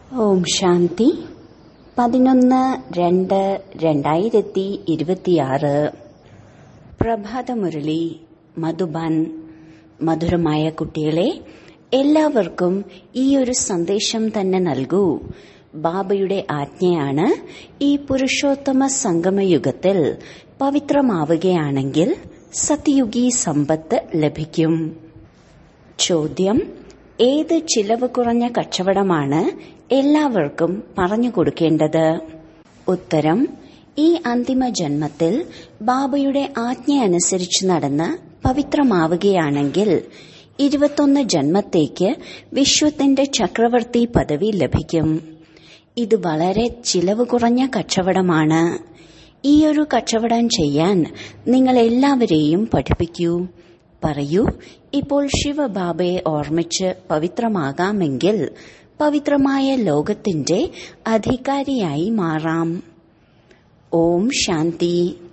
ഓം ശാന്തി പതിനൊന്ന് രണ്ട് രണ്ടായിരത്തി ഇരുപത്തിയാറ് പ്രഭാതമുരളി മധുബൻ മധുരമായ കുട്ടികളെ എല്ലാവർക്കും ഈ ഒരു സന്ദേശം തന്നെ നൽകൂ ബാബയുടെ ആജ്ഞയാണ് ഈ പുരുഷോത്തമ സംഗമയുഗത്തിൽ പവിത്രമാവുകയാണെങ്കിൽ സത്യയുഗി സമ്പത്ത് ലഭിക്കും ചോദ്യം ഏത് ചിലവ് കുറഞ്ഞ കച്ചവടമാണ് എല്ലാവർക്കും പറഞ്ഞു കൊടുക്കേണ്ടത് ഉത്തരം ഈ അന്തിമ ജന്മത്തിൽ ബാബയുടെ ആജ്ഞ അനുസരിച്ച് നടന്ന് പവിത്രമാവുകയാണെങ്കിൽ ഇരുപത്തൊന്ന് ജന്മത്തേക്ക് വിശ്വത്തിന്റെ ചക്രവർത്തി പദവി ലഭിക്കും ഇത് വളരെ ചിലവ് കുറഞ്ഞ കച്ചവടമാണ് ഈ ഒരു കച്ചവടം ചെയ്യാൻ നിങ്ങൾ എല്ലാവരെയും പഠിപ്പിക്കൂ പറയൂ ഇപ്പോൾ ശിവബാബയെ ഓർമ്മിച്ച് പവിത്രമാകാമെങ്കിൽ പവിത്രമായ ലോകത്തിന്റെ അധികാരിയായി മാറാം ഓം ശാന്തി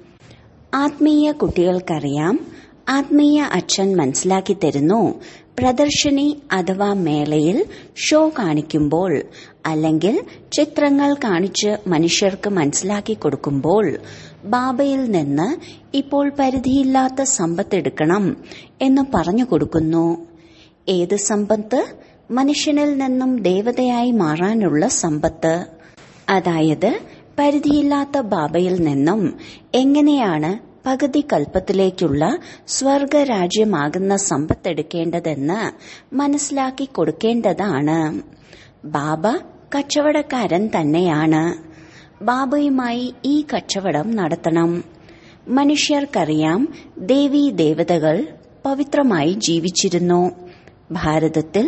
ആത്മീയ കുട്ടികൾക്കറിയാം ആത്മീയ അച്ഛൻ മനസ്സിലാക്കി തരുന്നു പ്രദർശനി അഥവാ മേളയിൽ ഷോ കാണിക്കുമ്പോൾ അല്ലെങ്കിൽ ചിത്രങ്ങൾ കാണിച്ച് മനുഷ്യർക്ക് മനസ്സിലാക്കി കൊടുക്കുമ്പോൾ ബാബയിൽ നിന്ന് ഇപ്പോൾ പരിധിയില്ലാത്ത സമ്പത്ത് എടുക്കണം എന്ന് പറഞ്ഞു കൊടുക്കുന്നു ഏത് സമ്പത്ത് മനുഷ്യനിൽ നിന്നും ദേവതയായി മാറാനുള്ള സമ്പത്ത് അതായത് പരിധിയില്ലാത്ത ബാബയിൽ നിന്നും എങ്ങനെയാണ് പകുതി കൽപ്പത്തിലേക്കുള്ള സ്വർഗരാജ്യമാകുന്ന സമ്പത്തെടുക്കേണ്ടതെന്ന് മനസ്സിലാക്കി കൊടുക്കേണ്ടതാണ് ബാബ കച്ചവടക്കാരൻ തന്നെയാണ് ബാബയുമായി ഈ കച്ചവടം നടത്തണം മനുഷ്യർക്കറിയാം ദേവീ ദേവതകൾ പവിത്രമായി ജീവിച്ചിരുന്നു ഭാരതത്തിൽ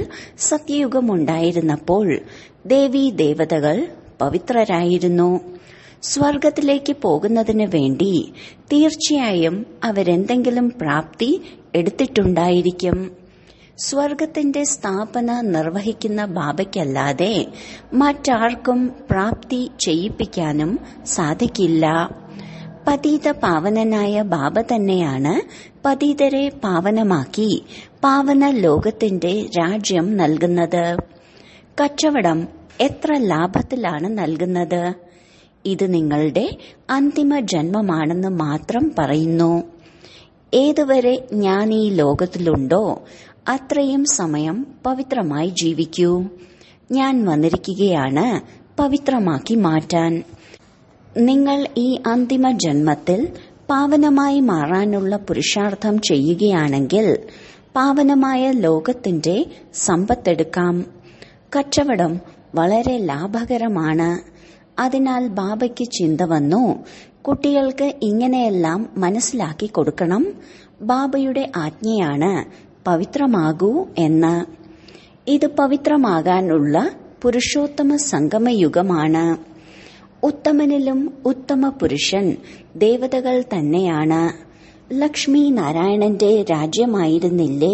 സത്യയുഗമുണ്ടായിരുന്നപ്പോൾ ദേവീ ദേവതകൾ പവിത്രരായിരുന്നു സ്വർഗത്തിലേക്ക് പോകുന്നതിന് വേണ്ടി തീർച്ചയായും അവരെന്തെങ്കിലും പ്രാപ്തി എടുത്തിട്ടുണ്ടായിരിക്കും സ്വർഗത്തിന്റെ സ്ഥാപന നിർവഹിക്കുന്ന ബാബയ്ക്കല്ലാതെ മറ്റാർക്കും പ്രാപ്തി ചെയ്യിപ്പിക്കാനും സാധിക്കില്ല പതീത പാവനനായ ബാബ തന്നെയാണ് പതീതരെ പാവനമാക്കി പാവന ലോകത്തിന്റെ രാജ്യം നൽകുന്നത് കച്ചവടം എത്ര ലാഭത്തിലാണ് നൽകുന്നത് ഇത് നിങ്ങളുടെ അന്തിമ ജന്മമാണെന്ന് മാത്രം പറയുന്നു ഏതുവരെ ഞാൻ ഈ ലോകത്തിലുണ്ടോ അത്രയും സമയം പവിത്രമായി ജീവിക്കൂ ഞാൻ വന്നിരിക്കുകയാണ് പവിത്രമാക്കി മാറ്റാൻ നിങ്ങൾ ഈ അന്തിമ ജന്മത്തിൽ പാവനമായി മാറാനുള്ള പുരുഷാർത്ഥം ചെയ്യുകയാണെങ്കിൽ പാവനമായ ലോകത്തിന്റെ സമ്പത്തെടുക്കാം കച്ചവടം വളരെ ലാഭകരമാണ് അതിനാൽ ബാബയ്ക്ക് ചിന്ത വന്നു കുട്ടികൾക്ക് ഇങ്ങനെയെല്ലാം മനസ്സിലാക്കി കൊടുക്കണം ബാബയുടെ ആജ്ഞയാണ് പവിത്രമാകൂ എന്ന് ഇത് പവിത്രമാകാനുള്ള പുരുഷോത്തമ സംഗമയുഗമാണ് ഉത്തമനിലും ഉത്തമ പുരുഷൻ ദേവതകൾ തന്നെയാണ് ലക്ഷ്മി നാരായണന്റെ രാജ്യമായിരുന്നില്ലേ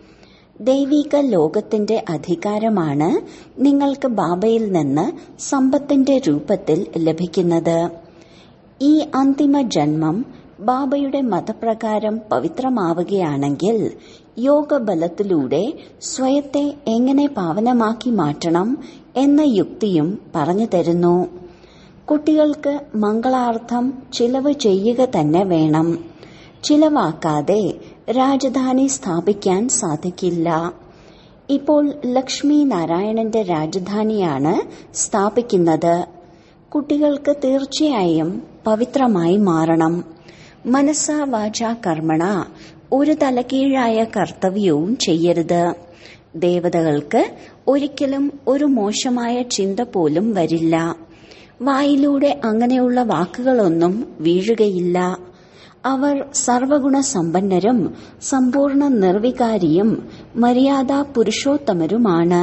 ദൈവിക ലോകത്തിന്റെ അധികാരമാണ് നിങ്ങൾക്ക് ബാബയിൽ നിന്ന് സമ്പത്തിന്റെ രൂപത്തിൽ ലഭിക്കുന്നത് ഈ അന്തിമ ജന്മം ബാബയുടെ മതപ്രകാരം പവിത്രമാവുകയാണെങ്കിൽ യോഗബലത്തിലൂടെ സ്വയത്തെ എങ്ങനെ പാവനമാക്കി മാറ്റണം എന്ന യുക്തിയും പറഞ്ഞു തരുന്നു കുട്ടികൾക്ക് മംഗളാർത്ഥം ചിലവ് ചെയ്യുക തന്നെ വേണം ചിലവാക്കാതെ രാജധാനി സ്ഥാപിക്കാൻ സാധിക്കില്ല ഇപ്പോൾ ലക്ഷ്മി നാരായണന്റെ രാജധാനിയാണ് സ്ഥാപിക്കുന്നത് കുട്ടികൾക്ക് തീർച്ചയായും പവിത്രമായി മാറണം മനസ്സ വാച കർമ്മണ ഒരു തലകീഴായ കർത്തവ്യവും ചെയ്യരുത് ദേവതകൾക്ക് ഒരിക്കലും ഒരു മോശമായ ചിന്ത പോലും വരില്ല വായിലൂടെ അങ്ങനെയുള്ള വാക്കുകളൊന്നും വീഴുകയില്ല അവർ സർവഗുണ സമ്പന്നരും സമ്പൂർണ്ണ നിർവികാരിയും മര്യാദ പുരുഷോത്തമരുമാണ്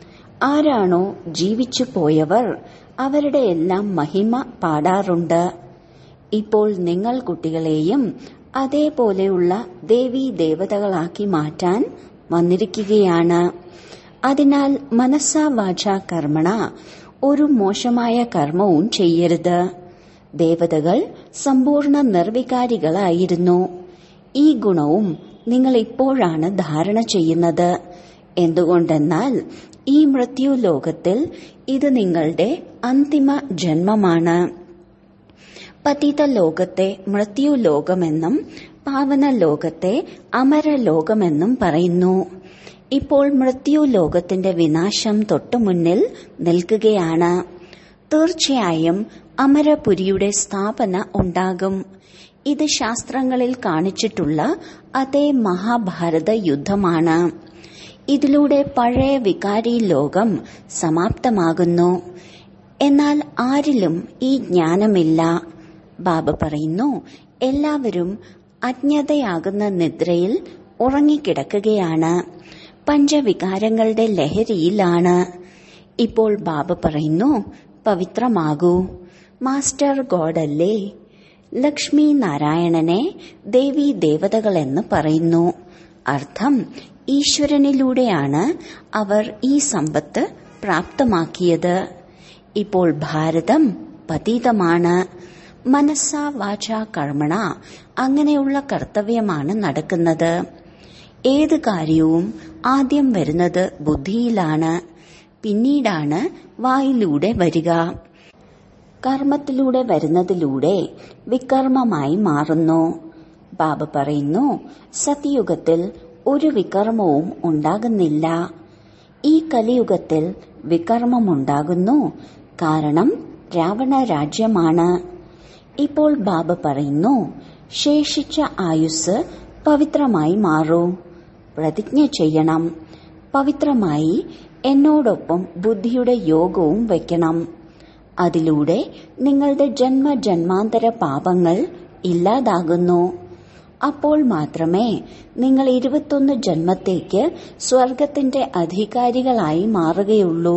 ആരാണോ ജീവിച്ചു പോയവർ അവരുടെ എല്ലാം മഹിമ പാടാറുണ്ട് ഇപ്പോൾ നിങ്ങൾ കുട്ടികളെയും അതേപോലെയുള്ള ദേവീ ദേവതകളാക്കി മാറ്റാൻ വന്നിരിക്കുകയാണ് അതിനാൽ മനസ്സാ വാച കർമ്മണ ഒരു മോശമായ കർമ്മവും ചെയ്യരുത് ദേവതകൾ സമ്പൂർണ്ണ നിർവികാരികളായിരുന്നു ഈ ഗുണവും നിങ്ങൾ ഇപ്പോഴാണ് ധാരണ ചെയ്യുന്നത് എന്തുകൊണ്ടെന്നാൽ ഈ മൃത്യു ലോകത്തിൽ ഇത് നിങ്ങളുടെ അന്തിമ ജന്മമാണ് പതിത ലോകത്തെ മൃത്യു ലോകമെന്നും പാവന ലോകത്തെ അമരലോകമെന്നും പറയുന്നു ഇപ്പോൾ മൃത്യു ലോകത്തിന്റെ വിനാശം തൊട്ടുമുന്നിൽ നിൽക്കുകയാണ് തീർച്ചയായും അമരപുരിയുടെ സ്ഥാപന ഉണ്ടാകും ഇത് ശാസ്ത്രങ്ങളിൽ കാണിച്ചിട്ടുള്ള അതേ മഹാഭാരത യുദ്ധമാണ് ഇതിലൂടെ പഴയ വികാരി ലോകം സമാപ്തമാകുന്നു എന്നാൽ ആരിലും ഈ ജ്ഞാനമില്ല ബാബ പറയുന്നു എല്ലാവരും അജ്ഞതയാകുന്ന നിദ്രയിൽ ഉറങ്ങിക്കിടക്കുകയാണ് പഞ്ചവികാരങ്ങളുടെ ലഹരിയിലാണ് ഇപ്പോൾ ബാബ പറയുന്നു പവിത്രമാകൂ മാസ്റ്റർ ഗോഡല്ലേ ലക്ഷ്മി നാരായണനെ ദേവി ദേവതകളെന്ന് പറയുന്നു അർത്ഥം ഈശ്വരനിലൂടെയാണ് അവർ ഈ സമ്പത്ത് പ്രാപ്തമാക്കിയത് ഇപ്പോൾ ഭാരതം പതീതമാണ് മനസ്സ വാച കർമ്മണ അങ്ങനെയുള്ള കർത്തവ്യമാണ് നടക്കുന്നത് ഏത് കാര്യവും ആദ്യം വരുന്നത് ബുദ്ധിയിലാണ് പിന്നീടാണ് വായിലൂടെ വരിക കർമ്മത്തിലൂടെ വരുന്നതിലൂടെ വികർമ്മമായി മാറുന്നു ബാബ പറയുന്നു സത്യയുഗത്തിൽ ഒരു വികർമ്മവും ഉണ്ടാകുന്നില്ല ഈ കലിയുഗത്തിൽ വികർമ്മമുണ്ടാകുന്നു കാരണം രാവണ രാജ്യമാണ് ഇപ്പോൾ ബാബ പറയുന്നു ശേഷിച്ച ആയുസ് പവിത്രമായി മാറൂ പ്രതിജ്ഞ ചെയ്യണം പവിത്രമായി എന്നോടൊപ്പം ബുദ്ധിയുടെ യോഗവും വയ്ക്കണം അതിലൂടെ നിങ്ങളുടെ ജന്മ ജന്മാന്തര പാപങ്ങൾ ഇല്ലാതാകുന്നു അപ്പോൾ മാത്രമേ നിങ്ങൾ ഇരുപത്തൊന്ന് ജന്മത്തേക്ക് സ്വർഗത്തിന്റെ അധികാരികളായി മാറുകയുള്ളൂ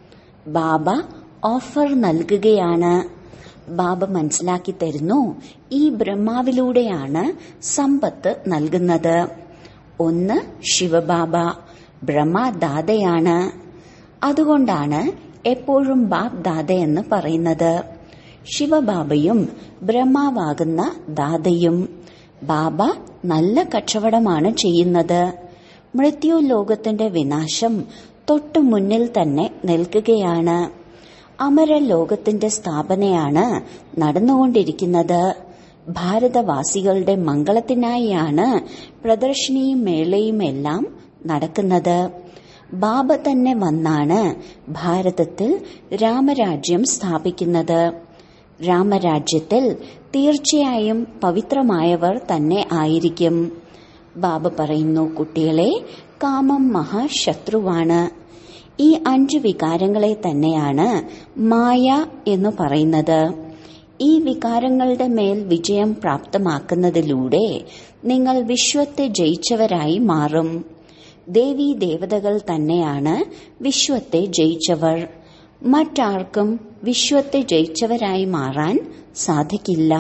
ബാബ ഓഫർ നൽകുകയാണ് ബാബ മനസ്സിലാക്കി തരുന്നു ഈ ബ്രഹ്മാവിലൂടെയാണ് സമ്പത്ത് നൽകുന്നത് ഒന്ന് ശിവബാബ ബ്രഹ്മദാതയാണ് അതുകൊണ്ടാണ് എപ്പോഴും ബാബ് ദാദ എന്ന് പറയുന്നത് ശിവബാബയും ബ്രഹ്മാവാകുന്ന ദാതയും ബാബ നല്ല കച്ചവടമാണ് ചെയ്യുന്നത് മൃത്യു ലോകത്തിന്റെ വിനാശം തൊട്ടു മുന്നിൽ തന്നെ നിൽക്കുകയാണ് അമരലോകത്തിന്റെ സ്ഥാപനയാണ് നടന്നുകൊണ്ടിരിക്കുന്നത് ഭാരതവാസികളുടെ മംഗളത്തിനായാണ് പ്രദർശനിയും മേളയും എല്ലാം നടക്കുന്നത് ബാബ തന്നെ വന്നാണ് ഭാരതത്തിൽ രാമരാജ്യം സ്ഥാപിക്കുന്നത് രാമരാജ്യത്തിൽ തീർച്ചയായും പവിത്രമായവർ തന്നെ ആയിരിക്കും ബാബ പറയുന്നു കുട്ടികളെ കാമം മഹാശത്രുവാണ് ഈ അഞ്ച് വികാരങ്ങളെ തന്നെയാണ് മായ എന്ന് പറയുന്നത് ഈ വികാരങ്ങളുടെ മേൽ വിജയം പ്രാപ്തമാക്കുന്നതിലൂടെ നിങ്ങൾ വിശ്വത്തെ ജയിച്ചവരായി മാറും ദേവീ ദേവതകൾ തന്നെയാണ് വിശ്വത്തെ ജയിച്ചവർ മറ്റാർക്കും വിശ്വത്തെ ജയിച്ചവരായി മാറാൻ സാധിക്കില്ല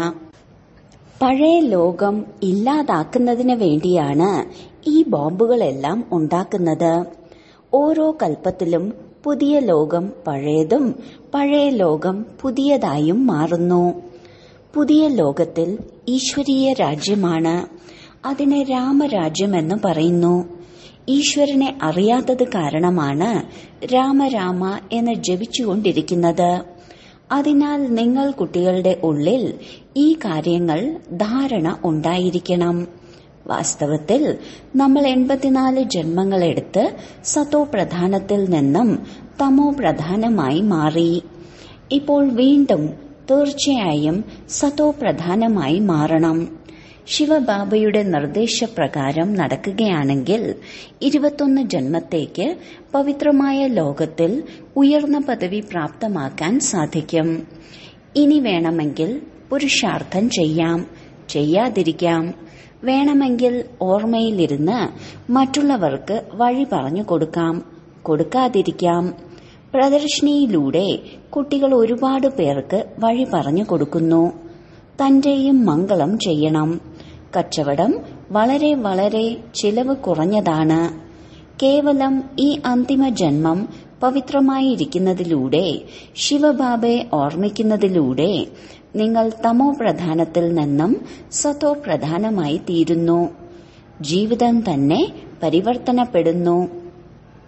പഴയ ലോകം ഇല്ലാതാക്കുന്നതിന് വേണ്ടിയാണ് ഈ ബോംബുകളെല്ലാം ഉണ്ടാക്കുന്നത് ഓരോ കൽപ്പത്തിലും പുതിയ ലോകം പഴയതും പഴയ ലോകം പുതിയതായും മാറുന്നു പുതിയ ലോകത്തിൽ ഈശ്വരീയ രാജ്യമാണ് അതിനെ രാമരാജ്യം എന്ന് പറയുന്നു ഈശ്വരനെ അറിയാത്തത് കാരണമാണ് രാമരാമ എന്ന് ജപിച്ചുകൊണ്ടിരിക്കുന്നത് അതിനാൽ നിങ്ങൾ കുട്ടികളുടെ ഉള്ളിൽ ഈ കാര്യങ്ങൾ ധാരണ ഉണ്ടായിരിക്കണം വാസ്തവത്തിൽ നമ്മൾ എൺപത്തിനാല് ജന്മങ്ങളെടുത്ത് സതോ പ്രധാനത്തിൽ നിന്നും തമോ പ്രധാനമായി മാറി ഇപ്പോൾ വീണ്ടും തീർച്ചയായും സതോ പ്രധാനമായി മാറണം ശിവബാബയുടെ നിർദ്ദേശപ്രകാരം നടക്കുകയാണെങ്കിൽ ഇരുപത്തൊന്ന് ജന്മത്തേക്ക് പവിത്രമായ ലോകത്തിൽ ഉയർന്ന പദവി പ്രാപ്തമാക്കാൻ സാധിക്കും ഇനി വേണമെങ്കിൽ പുരുഷാർത്ഥം ചെയ്യാം ചെയ്യാതിരിക്കാം വേണമെങ്കിൽ ഓർമ്മയിലിരുന്ന് മറ്റുള്ളവർക്ക് വഴി പറഞ്ഞു കൊടുക്കാം കൊടുക്കാതിരിക്കാം പ്രദർശനിയിലൂടെ കുട്ടികൾ ഒരുപാട് പേർക്ക് വഴി പറഞ്ഞു കൊടുക്കുന്നു തന്റെയും മംഗളം ചെയ്യണം കച്ചവടം വളരെ വളരെ ചിലവ് കുറഞ്ഞതാണ് കേവലം ഈ അന്തിമ ജന്മം പവിത്രമായിരിക്കുന്നതിലൂടെ ശിവബാബയെ ഓർമ്മിക്കുന്നതിലൂടെ നിങ്ങൾ തമോ പ്രധാനത്തിൽ നിന്നും സതോ പ്രധാനമായി തീരുന്നു ജീവിതം തന്നെ പരിവർത്തനപ്പെടുന്നു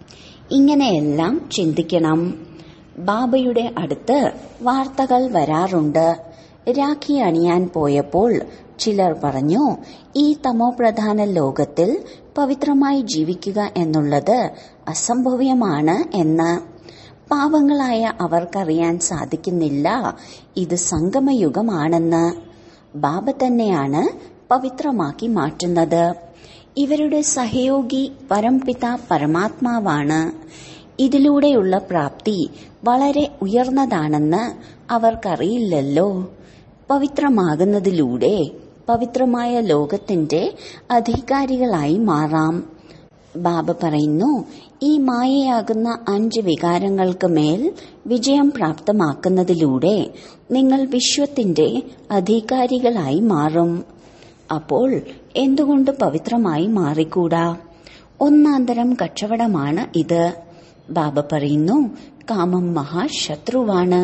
ഇങ്ങനെയെല്ലാം ചിന്തിക്കണം ബാബയുടെ അടുത്ത് വാർത്തകൾ വരാറുണ്ട് രാഖി അണിയാൻ പോയപ്പോൾ ചിലർ പറഞ്ഞു ഈ തമോപ്രധാന ലോകത്തിൽ പവിത്രമായി ജീവിക്കുക എന്നുള്ളത് അസംഭവ്യമാണ് എന്ന് പാവങ്ങളായ അവർക്കറിയാൻ സാധിക്കുന്നില്ല ഇത് സംഗമയുഗമാണെന്ന് ബാബ തന്നെയാണ് പവിത്രമാക്കി മാറ്റുന്നത് ഇവരുടെ സഹയോഗി പരംപിത പരമാത്മാവാണ് ഇതിലൂടെയുള്ള പ്രാപ്തി വളരെ ഉയർന്നതാണെന്ന് അവർക്കറിയില്ലല്ലോ പവിത്രമാകുന്നതിലൂടെ പവിത്രമായ ലോകത്തിന്റെ അധികാരികളായി മാറാം ബാബ പറയുന്നു ഈ മായയാകുന്ന അഞ്ച് വികാരങ്ങൾക്ക് മേൽ വിജയം പ്രാപ്തമാക്കുന്നതിലൂടെ നിങ്ങൾ വിശ്വത്തിന്റെ അധികാരികളായി മാറും അപ്പോൾ എന്തുകൊണ്ട് പവിത്രമായി മാറിക്കൂടാ ഒന്നാന്തരം കച്ചവടമാണ് ഇത് ബാബ പറയുന്നു കാമം മഹാശത്രുവാണ്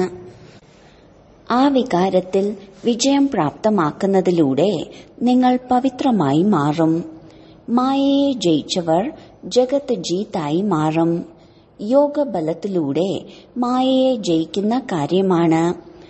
ആ വികാരത്തിൽ വിജയം പ്രാപ്തമാക്കുന്നതിലൂടെ നിങ്ങൾ പവിത്രമായി മാറും മായയെ ജയിച്ചവർ ജഗത്ത് ജീത്തായി മാറും യോഗബലത്തിലൂടെ മായയെ ജയിക്കുന്ന കാര്യമാണ്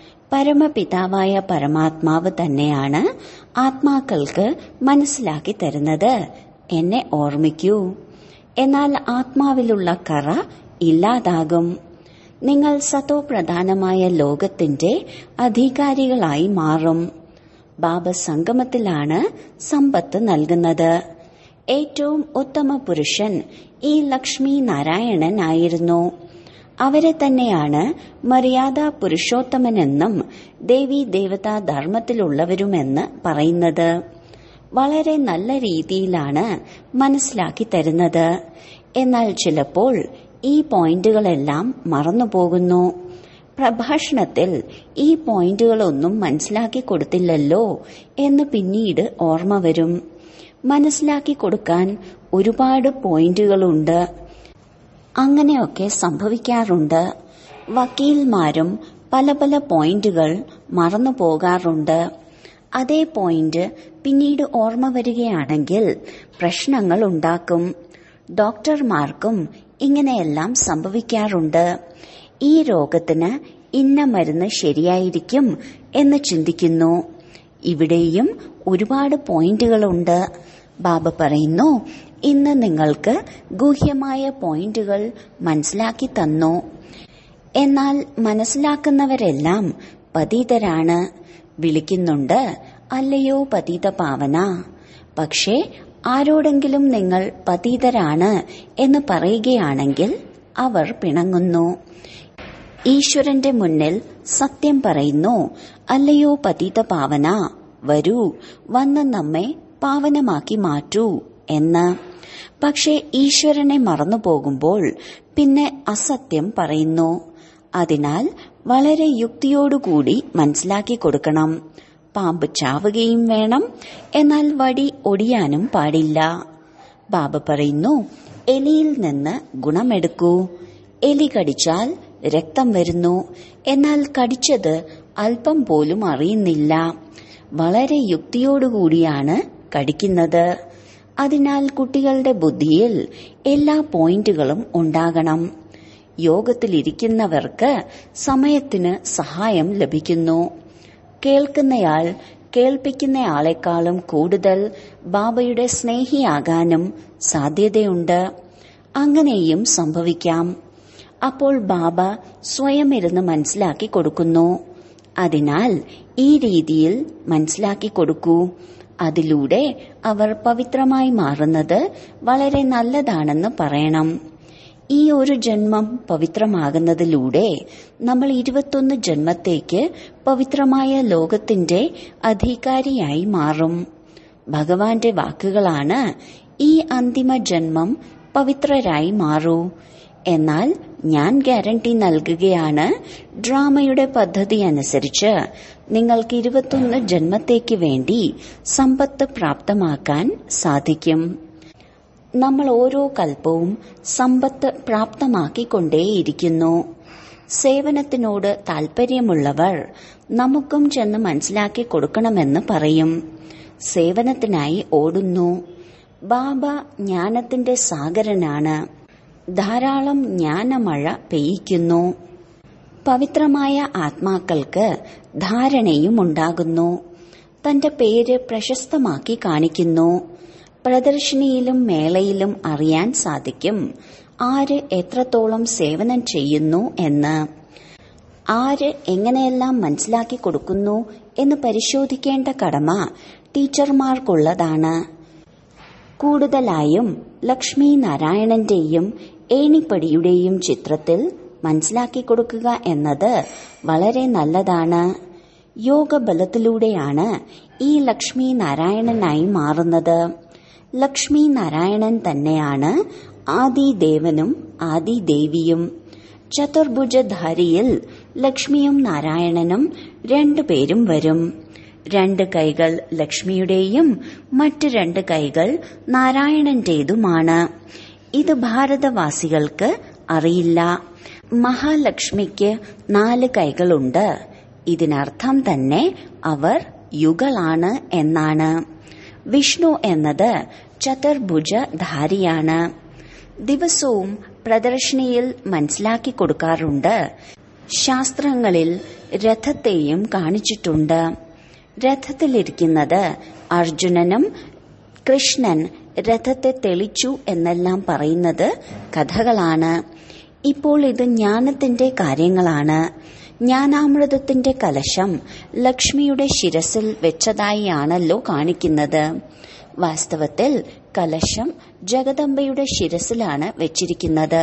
പരമപിതാവായ പരമാത്മാവ് തന്നെയാണ് ആത്മാക്കൾക്ക് മനസ്സിലാക്കി തരുന്നത് എന്നെ ഓർമ്മിക്കൂ എന്നാൽ ആത്മാവിലുള്ള കറ ഇല്ലാതാകും നിങ്ങൾ സതോ പ്രധാനമായ ലോകത്തിന്റെ അധികാരികളായി മാറും ബാബ സംഗമത്തിലാണ് സമ്പത്ത് നൽകുന്നത് ഏറ്റവും ഉത്തമ പുരുഷൻ ഈ ലക്ഷ്മി നാരായണൻ ആയിരുന്നു അവരെ തന്നെയാണ് മര്യാദ പുരുഷോത്തമനെന്നും ദേവി ദേവതാ ധർമ്മത്തിലുള്ളവരുമെന്ന് പറയുന്നത് വളരെ നല്ല രീതിയിലാണ് മനസ്സിലാക്കി തരുന്നത് എന്നാൽ ചിലപ്പോൾ ഈ പോയിന്റുകളെല്ലാം മറന്നുപോകുന്നു പ്രഭാഷണത്തിൽ ഈ പോയിന്റുകളൊന്നും മനസ്സിലാക്കി കൊടുത്തില്ലല്ലോ എന്ന് പിന്നീട് ഓർമ്മ വരും മനസ്സിലാക്കി കൊടുക്കാൻ ഒരുപാട് പോയിന്റുകളുണ്ട് അങ്ങനെയൊക്കെ സംഭവിക്കാറുണ്ട് വക്കീൽമാരും പല പല പോയിന്റുകൾ മറന്നു പോകാറുണ്ട് അതേ പോയിന്റ് പിന്നീട് ഓർമ്മ വരികയാണെങ്കിൽ പ്രശ്നങ്ങൾ ഉണ്ടാക്കും ഡോക്ടർമാർക്കും ഇങ്ങനെയെല്ലാം സംഭവിക്കാറുണ്ട് ഈ രോഗത്തിന് ഇന്ന മരുന്ന് ശരിയായിരിക്കും എന്ന് ചിന്തിക്കുന്നു ഇവിടെയും ഒരുപാട് പോയിന്റുകളുണ്ട് ബാബ പറയുന്നു ഇന്ന് നിങ്ങൾക്ക് ഗൂഹ്യമായ പോയിന്റുകൾ മനസ്സിലാക്കി തന്നു എന്നാൽ മനസ്സിലാക്കുന്നവരെല്ലാം പതീതരാണ് വിളിക്കുന്നുണ്ട് അല്ലയോ പതീത പാവന പക്ഷേ ആരോടെങ്കിലും നിങ്ങൾ പതീതരാണ് എന്ന് പറയുകയാണെങ്കിൽ അവർ പിണങ്ങുന്നു ഈശ്വരന്റെ മുന്നിൽ സത്യം പറയുന്നു അല്ലയോ പതീത പാവന വരൂ വന്ന് നമ്മെ പാവനമാക്കി മാറ്റൂ എന്ന് പക്ഷെ ഈശ്വരനെ മറന്നുപോകുമ്പോൾ പിന്നെ അസത്യം പറയുന്നു അതിനാൽ വളരെ യുക്തിയോടുകൂടി മനസ്സിലാക്കി കൊടുക്കണം പാമ്പ് ചാവുകയും വേണം എന്നാൽ വടി ഒടിയാനും പാടില്ല ബാബ പറയുന്നു എലിയിൽ നിന്ന് ഗുണമെടുക്കൂ എലി കടിച്ചാൽ രക്തം വരുന്നു എന്നാൽ കടിച്ചത് അല്പം പോലും അറിയുന്നില്ല വളരെ യുക്തിയോടുകൂടിയാണ് കടിക്കുന്നത് അതിനാൽ കുട്ടികളുടെ ബുദ്ധിയിൽ എല്ലാ പോയിന്റുകളും ഉണ്ടാകണം യോഗത്തിലിരിക്കുന്നവർക്ക് സമയത്തിന് സഹായം ലഭിക്കുന്നു കേൾക്കുന്നയാൾ കേൾപ്പിക്കുന്നയാളെക്കാളും കൂടുതൽ ബാബയുടെ സ്നേഹിയാകാനും സാധ്യതയുണ്ട് അങ്ങനെയും സംഭവിക്കാം അപ്പോൾ ബാബ സ്വയം ഇരുന്ന് മനസ്സിലാക്കി കൊടുക്കുന്നു അതിനാൽ ഈ രീതിയിൽ മനസ്സിലാക്കി കൊടുക്കൂ അതിലൂടെ അവർ പവിത്രമായി മാറുന്നത് വളരെ നല്ലതാണെന്ന് പറയണം ഈ ഒരു ജന്മം പവിത്രമാകുന്നതിലൂടെ നമ്മൾ ഇരുപത്തൊന്ന് ജന്മത്തേക്ക് പവിത്രമായ ലോകത്തിന്റെ അധികാരിയായി മാറും ഭഗവാന്റെ വാക്കുകളാണ് ഈ അന്തിമ ജന്മം പവിത്രരായി മാറൂ എന്നാൽ ഞാൻ ഗ്യാരണ്ടി നൽകുകയാണ് ഡ്രാമയുടെ പദ്ധതി അനുസരിച്ച് നിങ്ങൾക്ക് ഇരുപത്തൊന്ന് ജന്മത്തേക്ക് വേണ്ടി സമ്പത്ത് പ്രാപ്തമാക്കാൻ സാധിക്കും നമ്മൾ ഓരോ കൽപ്പവും സമ്പത്ത് പ്രാപ്തമാക്കിക്കൊണ്ടേയിരിക്കുന്നു സേവനത്തിനോട് താൽപര്യമുള്ളവർ നമുക്കും ചെന്ന് മനസ്സിലാക്കി കൊടുക്കണമെന്ന് പറയും സേവനത്തിനായി ഓടുന്നു ബാബ ജ്ഞാനത്തിന്റെ സാഗരനാണ് ധാരാളം ജ്ഞാനമഴ പെയ്യിക്കുന്നു പവിത്രമായ ആത്മാക്കൾക്ക് ധാരണയും ഉണ്ടാകുന്നു തന്റെ പേര് പ്രശസ്തമാക്കി കാണിക്കുന്നു പ്രദർശിനിയിലും മേളയിലും അറിയാൻ സാധിക്കും ആര് എത്രത്തോളം സേവനം ചെയ്യുന്നു എന്ന് ആര് എങ്ങനെയെല്ലാം മനസ്സിലാക്കി കൊടുക്കുന്നു എന്ന് പരിശോധിക്കേണ്ട കടമ ടീച്ചർമാർക്കുള്ളതാണ് കൂടുതലായും ലക്ഷ്മി നാരായണന്റെയും ഏണിപ്പടിയുടെയും ചിത്രത്തിൽ മനസ്സിലാക്കി കൊടുക്കുക എന്നത് വളരെ നല്ലതാണ് യോഗബലത്തിലൂടെയാണ് ഈ ലക്ഷ്മി നാരായണനായി മാറുന്നത് ലക്ഷ്മി നാരായണൻ തന്നെയാണ് ആദിദേവനും ആദിദേവിയും ചതുർഭുജധാരിയിൽ ലക്ഷ്മിയും നാരായണനും രണ്ടുപേരും വരും രണ്ട് കൈകൾ ലക്ഷ്മിയുടെയും മറ്റ് രണ്ട് കൈകൾ നാരായണന്റേതുമാണ് ഇത് ഭാരതവാസികൾക്ക് അറിയില്ല മഹാലക്ഷ്മിക്ക് നാല് കൈകളുണ്ട് ഇതിനർത്ഥം തന്നെ അവർ യുഗളാണ് എന്നാണ് വിഷ്ണു എന്നത് ചതുർഭുജധാരിയാണ് ദിവസവും പ്രദർശിനിയിൽ മനസ്സിലാക്കി കൊടുക്കാറുണ്ട് ശാസ്ത്രങ്ങളിൽ രഥത്തെയും കാണിച്ചിട്ടുണ്ട് രഥത്തിലിരിക്കുന്നത് അർജുനനും കൃഷ്ണൻ രഥത്തെ തെളിച്ചു എന്നെല്ലാം പറയുന്നത് കഥകളാണ് ഇപ്പോൾ ഇത് ജ്ഞാനത്തിന്റെ കാര്യങ്ങളാണ് ജ്ഞാനാമൃതത്തിന്റെ കലശം ലക്ഷ്മിയുടെ ശിരസിൽ വെച്ചതായിയാണല്ലോ കാണിക്കുന്നത് വാസ്തവത്തിൽ കലശം ജഗദംബയുടെ ശിരസിലാണ് വെച്ചിരിക്കുന്നത്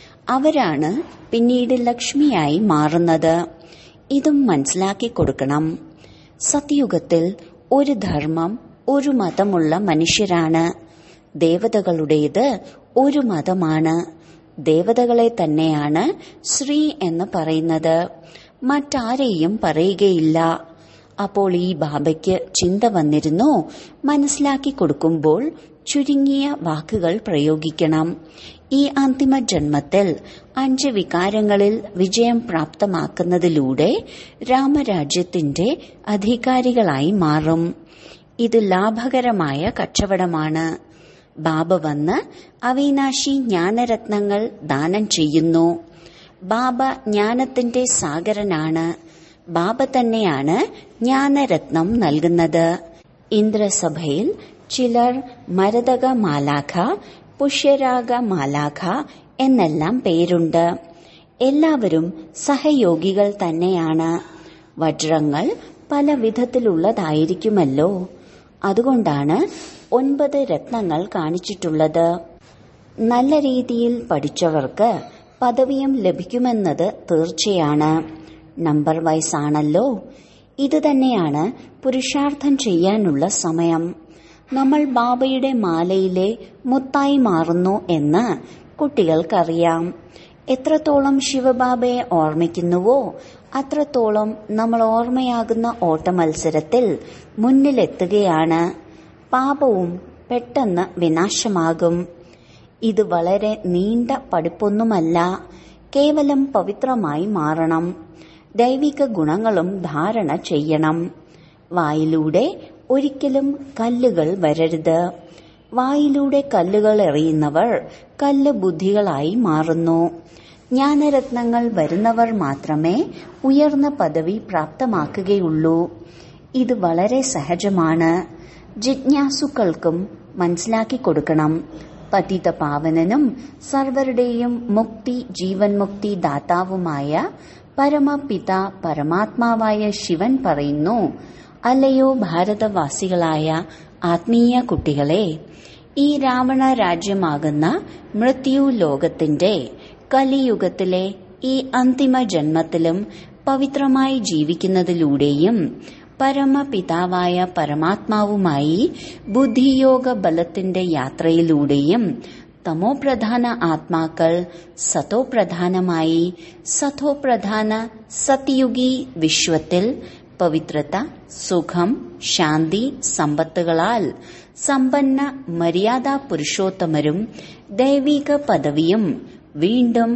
അവരാണ് പിന്നീട് ലക്ഷ്മിയായി മാറുന്നത് ഇതും മനസ്സിലാക്കി കൊടുക്കണം സത്യുഗത്തിൽ ഒരു ധർമ്മം ഒരു മതമുള്ള മനുഷ്യരാണ് ദേവതകളുടേത് ഒരു മതമാണ് ദേവതകളെ തന്നെയാണ് ശ്രീ എന്ന് പറയുന്നത് മറ്റാരെയും പറയുകയില്ല അപ്പോൾ ഈ ബാബയ്ക്ക് ചിന്ത വന്നിരുന്നു മനസ്സിലാക്കി കൊടുക്കുമ്പോൾ ചുരുങ്ങിയ വാക്കുകൾ പ്രയോഗിക്കണം ഈ അന്തിമ ജന്മത്തിൽ അഞ്ച് വികാരങ്ങളിൽ വിജയം പ്രാപ്തമാക്കുന്നതിലൂടെ രാമരാജ്യത്തിന്റെ അധികാരികളായി മാറും ഇത് ലാഭകരമായ കച്ചവടമാണ് ബാബ വന്ന് അവിനാശി ജ്ഞാനരത്നങ്ങൾ ദാനം ചെയ്യുന്നു ബാബ ജ്ഞാനത്തിന്റെ സാഗരനാണ് ബാബ തന്നെയാണ് ജ്ഞാനരത്നം നൽകുന്നത് ഇന്ദ്രസഭയിൽ ചിലർ മരതക മാലാഖ പുഷ്യരാഗ മാലാഖ എന്നെല്ലാം പേരുണ്ട് എല്ലാവരും സഹയോഗികൾ തന്നെയാണ് വജ്രങ്ങൾ പല വിധത്തിലുള്ളതായിരിക്കുമല്ലോ അതുകൊണ്ടാണ് ഒൻപത് രത്നങ്ങൾ കാണിച്ചിട്ടുള്ളത് നല്ല രീതിയിൽ പഠിച്ചവർക്ക് പദവിയും ലഭിക്കുമെന്നത് തീർച്ചയാണ് നമ്പർ വൈസ് ആണല്ലോ ഇത് തന്നെയാണ് പുരുഷാർത്ഥം ചെയ്യാനുള്ള സമയം നമ്മൾ ബാബയുടെ മാലയിലെ മുത്തായി മാറുന്നു എന്ന് കുട്ടികൾക്കറിയാം എത്രത്തോളം ശിവബാബയെ ഓർമ്മിക്കുന്നുവോ അത്രത്തോളം നമ്മൾ ഓർമ്മയാകുന്ന ഓട്ടമത്സരത്തിൽ മുന്നിലെത്തുകയാണ് പാപവും പെട്ടെന്ന് വിനാശമാകും ഇത് വളരെ നീണ്ട പഠിപ്പൊന്നുമല്ല കേവലം പവിത്രമായി മാറണം ദൈവിക ഗുണങ്ങളും ധാരണ ചെയ്യണം വായിലൂടെ ഒരിക്കലും കല്ലുകൾ വരരുത് വായിലൂടെ കല്ലുകൾ എറിയുന്നവർ കല്ല് ബുദ്ധികളായി മാറുന്നു ജ്ഞാനരത്നങ്ങൾ വരുന്നവർ മാത്രമേ ഉയർന്ന പദവി പ്രാപ്തമാക്കുകയുള്ളൂ ഇത് വളരെ സഹജമാണ് ജിജ്ഞാസുക്കൾക്കും മനസ്സിലാക്കി കൊടുക്കണം പതിത പാവനനും സർവരുടെയും മുക്തി ജീവൻ മുക്തി ദാതാവുമായ പരമപിത പരമാത്മാവായ ശിവൻ പറയുന്നു അല്ലയോ ഭാരതവാസികളായ ആത്മീയ കുട്ടികളെ ഈ രാവണ രാജ്യമാകുന്ന മൃത്യു ലോകത്തിന്റെ കലിയുഗത്തിലെ ഈ അന്തിമ ജന്മത്തിലും പവിത്രമായി ജീവിക്കുന്നതിലൂടെയും പരമപിതാവായ പരമാത്മാവുമായി ബുദ്ധിയോഗ ബലത്തിന്റെ യാത്രയിലൂടെയും തമോപ്രധാന ആത്മാക്കൾ സതോപ്രധാനമായി സതോപ്രധാന സത്യുഗി വിശ്വത്തിൽ പവിത്രത സുഖം ശാന്തി സമ്പത്തുകളാൽ സമ്പന്ന മര്യാദാ പുരുഷോത്തമരും ദൈവിക പദവിയും വീണ്ടും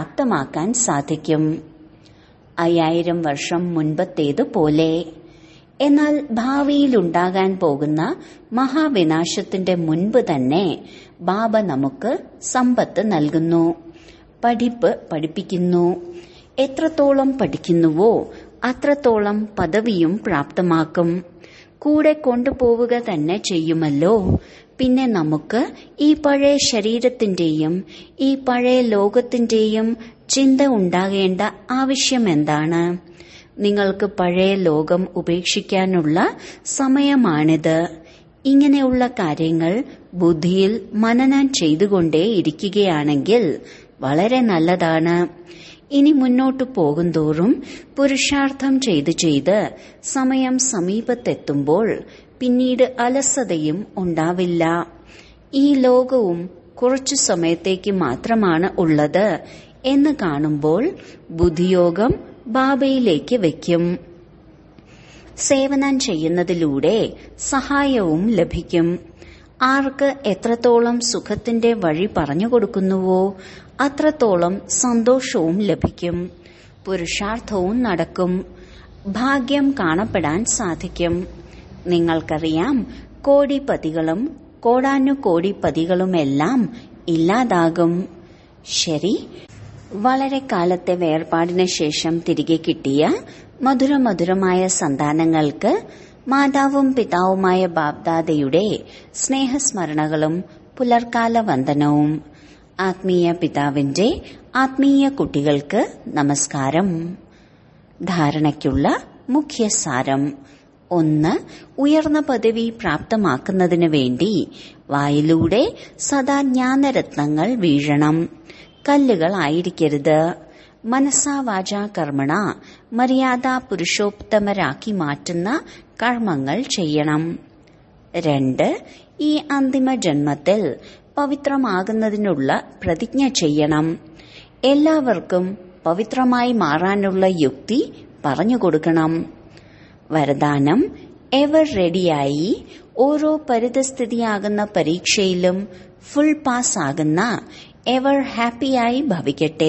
പ്രാപ്തമാക്കാൻ സാധിക്കും അയ്യായിരം വർഷം മുൻപത്തേതുപോലെ എന്നാൽ ഭാവിയിലുണ്ടാകാൻ പോകുന്ന മഹാവിനാശത്തിന്റെ മുൻപ് തന്നെ ബാബ നമുക്ക് സമ്പത്ത് നൽകുന്നു പഠിപ്പ് പഠിപ്പിക്കുന്നു എത്രത്തോളം പഠിക്കുന്നുവോ അത്രത്തോളം പദവിയും പ്രാപ്തമാക്കും കൂടെ കൊണ്ടുപോവുക തന്നെ ചെയ്യുമല്ലോ പിന്നെ നമുക്ക് ഈ പഴയ ശരീരത്തിന്റെയും ഈ പഴയ ലോകത്തിന്റെയും ചിന്ത ഉണ്ടാകേണ്ട ആവശ്യമെന്താണ് നിങ്ങൾക്ക് പഴയ ലോകം ഉപേക്ഷിക്കാനുള്ള സമയമാണിത് ഇങ്ങനെയുള്ള കാര്യങ്ങൾ ബുദ്ധിയിൽ മനനം ചെയ്തുകൊണ്ടേ ഇരിക്കുകയാണെങ്കിൽ വളരെ നല്ലതാണ് ഇനി മുന്നോട്ടു പോകുന്തോറും പുരുഷാർത്ഥം ചെയ്ത് ചെയ്ത് സമയം സമീപത്തെത്തുമ്പോൾ പിന്നീട് അലസതയും ഉണ്ടാവില്ല ഈ ലോകവും കുറച്ചു സമയത്തേക്ക് മാത്രമാണ് ഉള്ളത് എന്ന് കാണുമ്പോൾ ബുദ്ധിയോഗം ബാബയിലേക്ക് വയ്ക്കും സേവനം ചെയ്യുന്നതിലൂടെ സഹായവും ലഭിക്കും ആർക്ക് എത്രത്തോളം സുഖത്തിന്റെ വഴി പറഞ്ഞു കൊടുക്കുന്നുവോ അത്രത്തോളം സന്തോഷവും ലഭിക്കും പുരുഷാർത്ഥവും നടക്കും ഭാഗ്യം കാണപ്പെടാൻ സാധിക്കും നിങ്ങൾക്കറിയാം കോടിപതികളും കോടാനുകോടിപതികളുമെല്ലാം ഇല്ലാതാകും ശരി വളരെ കാലത്തെ വേർപാടിന് ശേഷം തിരികെ കിട്ടിയ മധുരമധുരമായ സന്താനങ്ങൾക്ക് മാതാവും പിതാവുമായ ബാബ്ദാദയുടെ സ്നേഹസ്മരണകളും പുലർക്കാല വന്ദനവും ആത്മീയ പിതാവിന്റെ ആത്മീയ കുട്ടികൾക്ക് നമസ്കാരം ധാരണയ്ക്കുള്ള മുഖ്യസാരം ഒന്ന് ഉയർന്ന പദവി പ്രാപ്തമാക്കുന്നതിനു വേണ്ടി വായിലൂടെ സദാ ജ്ഞാനരത്നങ്ങൾ വീഴണം കല്ലുകളായിരിക്കരുത് മനസ്സാ വാച കർമ്മണ മര്യാദ പുരുഷോത്തമരാക്കി മാറ്റുന്ന കർമ്മങ്ങൾ ചെയ്യണം രണ്ട് ഈ അന്തിമ ജന്മത്തിൽ പവിത്രമാകുന്നതിനുള്ള പ്രതിജ്ഞ ചെയ്യണം എല്ലാവർക്കും പവിത്രമായി മാറാനുള്ള യുക്തി പറഞ്ഞുകൊടുക്കണം വരദാനം എവർ റെഡിയായി ഓരോ പരിതസ്ഥിതിയാകുന്ന പരീക്ഷയിലും ഫുൾ പാസ് ആകുന്ന എവർ ഹാപ്പിയായി ഭവിക്കട്ടെ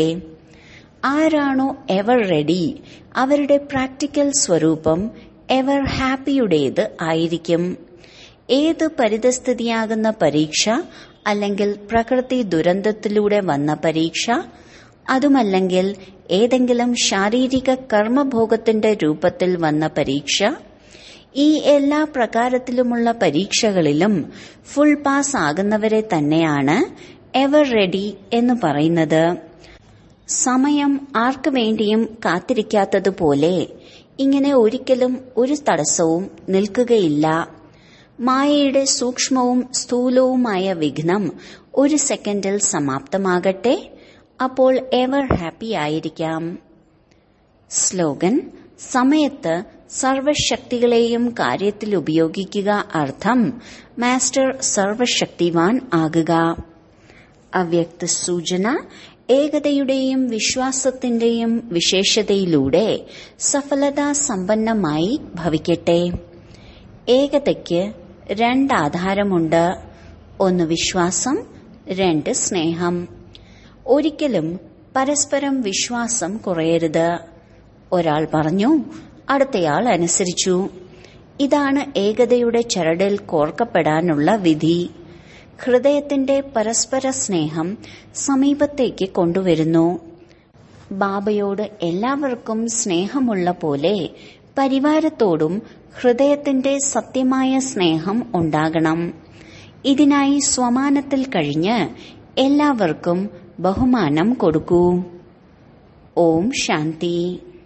ആരാണോ എവർ റെഡി അവരുടെ പ്രാക്ടിക്കൽ സ്വരൂപം എവർ ഹാപ്പിയുടേത് ആയിരിക്കും ഏത് പരിതസ്ഥിതിയാകുന്ന പരീക്ഷ അല്ലെങ്കിൽ പ്രകൃതി ദുരന്തത്തിലൂടെ വന്ന പരീക്ഷ അതുമല്ലെങ്കിൽ ഏതെങ്കിലും ശാരീരിക കർമ്മഭോഗത്തിന്റെ രൂപത്തിൽ വന്ന പരീക്ഷ ഈ എല്ലാ പ്രകാരത്തിലുമുള്ള പരീക്ഷകളിലും ഫുൾ പാസ് ആകുന്നവരെ തന്നെയാണ് എവർ റെഡി എന്ന് പറയുന്നത് സമയം ആർക്കു വേണ്ടിയും കാത്തിരിക്കാത്തതുപോലെ ഇങ്ങനെ ഒരിക്കലും ഒരു തടസ്സവും നിൽക്കുകയില്ല മായയുടെ സൂക്ഷ്മവും സ്ഥൂലവുമായ വിഘ്നം ഒരു സെക്കൻഡിൽ സമാപ്തമാകട്ടെ അപ്പോൾ എവർ ഹാപ്പി ആയിരിക്കാം സ്ലോഗൻ സമയത്ത് സർവശക്തികളെയും കാര്യത്തിൽ ഉപയോഗിക്കുക അർത്ഥം മാസ്റ്റർ സർവശക്തിവാൻ ആകുക അവ്യക്ത സൂചന ഏകതയുടെയും വിശ്വാസത്തിന്റെയും വിശേഷതയിലൂടെ സഫലതാ സമ്പന്നമായി ഭവിക്കട്ടെ ഏകതയ്ക്ക് രണ്ടാധാരമുണ്ട് ഒന്ന് വിശ്വാസം രണ്ട് സ്നേഹം ഒരിക്കലും പരസ്പരം വിശ്വാസം കുറയരുത് ഒരാൾ പറഞ്ഞു അടുത്തയാൾ അനുസരിച്ചു ഇതാണ് ഏകതയുടെ ചരടിൽ കോർക്കപ്പെടാനുള്ള വിധി ഹൃദയത്തിന്റെ പരസ്പര സ്നേഹം സമീപത്തേക്ക് കൊണ്ടുവരുന്നു ബാബയോട് എല്ലാവർക്കും സ്നേഹമുള്ള പോലെ പരിവാരത്തോടും ഹൃദയത്തിന്റെ സത്യമായ സ്നേഹം ഉണ്ടാകണം ഇതിനായി സ്വമാനത്തിൽ കഴിഞ്ഞ് എല്ലാവർക്കും ബഹുമാനം കൊടുക്കൂ ഓം ശാന്തി